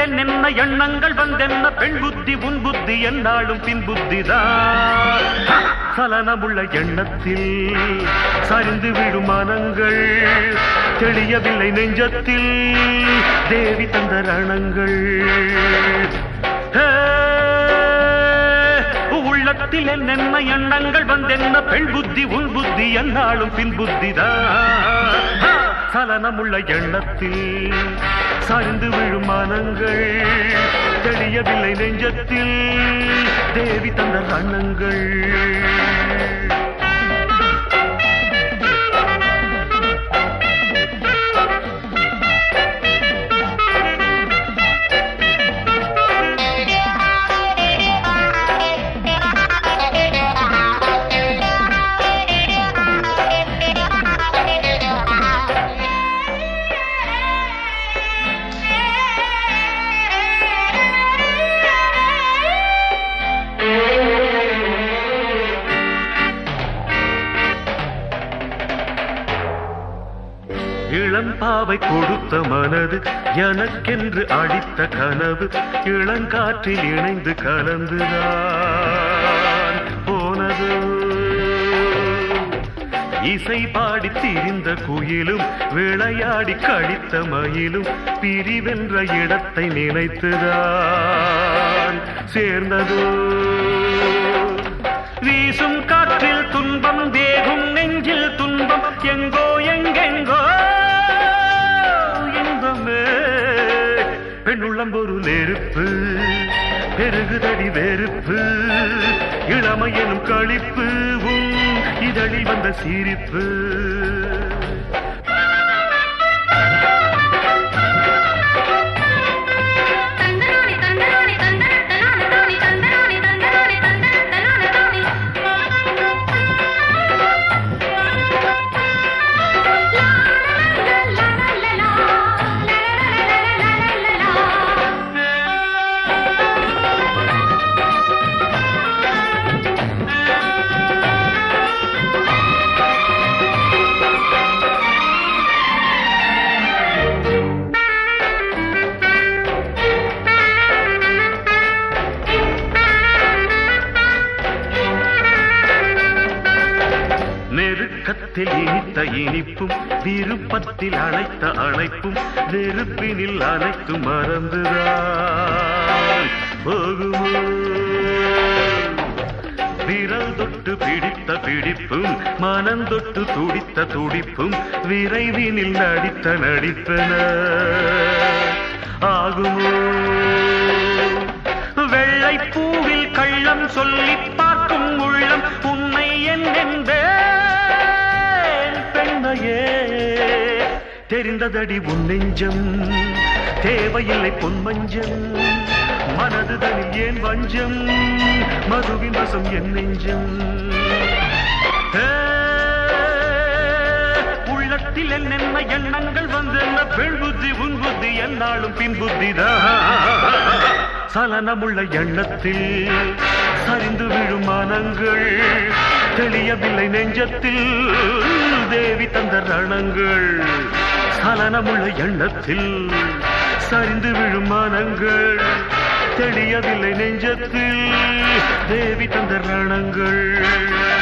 உள்ளத்தில் என்னென்ன எண்ணங்கள் வந்தென்ன பெண் புத்தி உன் புத்தி என்னாலும் பின் புத்திதான் சலனமுள்ள எண்ணத்தில் சரிந்து விடும் மனங்கள் தெளியவில்லை நெஞ்சத்தில் தேவி தந்த ரணங்கள் ஹே, உள்ளத்தில் என்னென்ன எண்ணங்கள் வந்தென்ன பெண் புத்தி உன் புத்தி என்னாலும் பின் புத்திதான் சலனமுள்ள எண்ணத்தில் சரிந்து விழும் மனங்கள் தெளியவில்லை நெஞ்சத்தில் தேவி தந்த ரணங்கள் இளம்பாவை கொடுத்த மனது எனக்கென்று அடித்த கனவு இளங்காற்றில் இணைந்து கலந்துதான் போனது இசை பாடி திரிந்த குயிலும் விளையாடி கழித்த மயிலும் பிரிவென்ற இடத்தை நினைத்துதான் சேர்ந்ததோ வீசும் காற்றில் துன்பம் வேகும் நெஞ்சில் துன்பம் எங்கோ எங்கெங்கோ இன்பமே பெண்ணுள்ளம் ஒரு நெருப்பு பெருகுதடி வெறுப்பு இளமை எனும் களிப்பு உன் இதழில் வந்த சிரிப்பு தந்தனானி தந்தனானி தந்தன தனான தானி தந்தனானி தந்தனானி தந்தன தனான தானி நெருக்கத்தில் இனித்த இனிப்பும் விருப்பத்தில் அழைத்த அழைப்பும் நெருப்பினில் அனைத்து மறந்துதான் போகுமோ விரல் தொட்டு பிடித்த பிடிப்பும் மனம் தொட்டு துடித்த துடிப்பும் விரைவினில் நடித்த நடிப்பன ஆகுமோ வெள்ளை பூவில் கள்ளம் சொல்லி பார்க்கும் உள்ளம் உண்மை என்னென்பேன் பெண்மையே தெரிந்ததடி உன் நெஞ்சம் தேவையில்லை பொன்மஞ்சம் மனதுதனில் ஏன் வஞ்சம் மதுவின் வசம் என் நெஞ்சம் ஏ, உள்ளத்தில் என்னென்ன எண்ணங்கள் வந்தென்ன பெண் புத்தி உன் புத்தி என்னாலும் பின் புத்திதான் சலனமுள்ள எண்ணத்தில் சரிந்து விழும் மனங்கள் தெளியவில்லை நெஞ்சத்தில் தேவி தந்த ரணங்கள் சலனமுள்ள எண்ணத்தில் சரிந்து விழும் மனங்கள் தெளியவில்லை நெஞ்சத்தில் தேவி தந்த ரணங்கள்